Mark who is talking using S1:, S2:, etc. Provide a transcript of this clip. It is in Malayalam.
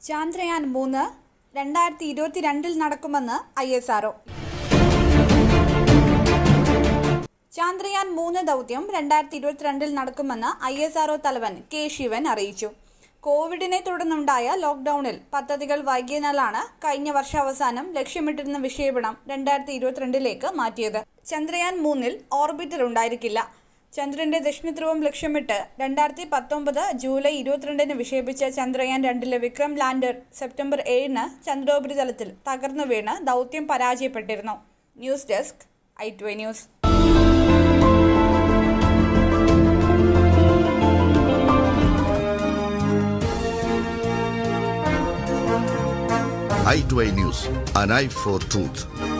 S1: ചാന്ദ്രയാൻ മൂന്ന് രണ്ടായിരത്തി ഇരുപത്തിരണ്ടിൽ നടക്കുമെന്ന് ഐ എസ് ആർഒ ചാന്ദ്രയാൻ മൂന്ന് ദൗത്യം രണ്ടായിരത്തി ഇരുപത്തിരണ്ടിൽ നടക്കുമെന്ന് ഐ എസ് ആർഒ തലവൻ കെ ശിവൻ അറിയിച്ചു കോവിഡിനെ തുടർന്നുണ്ടായ ലോക്ഡൌണിൽ പദ്ധതികൾ വൈകിയതിനാലാണ് കഴിഞ്ഞ വർഷാവസാനം ലക്ഷ്യമിട്ടിരുന്ന വിക്ഷേപണം രണ്ടായിരത്തി ഇരുപത്തിരണ്ടിലേക്ക് മാറ്റിയത് ചന്ദ്രയാൻ മൂന്നിൽ ഓർബിറ്റർ ഉണ്ടായിരിക്കില്ല ചന്ദ്രന്റെ ദക്ഷിണധ്രുവം ലക്ഷ്യമിട്ട് രണ്ടായിരത്തി പത്തൊമ്പത് ജൂലൈ ഇരുപത്തിരണ്ടിന് വിക്ഷേപിച്ച ചന്ദ്രയാൻ രണ്ടിലെ വിക്രം ലാൻഡർ സെപ്റ്റംബർ ഏഴിന് ചന്ദ്രോപരിതലത്തിൽ തകർന്നു വീണ് ദൗത്യം പരാജയപ്പെട്ടിരുന്നു ന്യൂസ് ഡെസ്ക് ഐ ട്വ news
S2: i2i News, an eye for truth.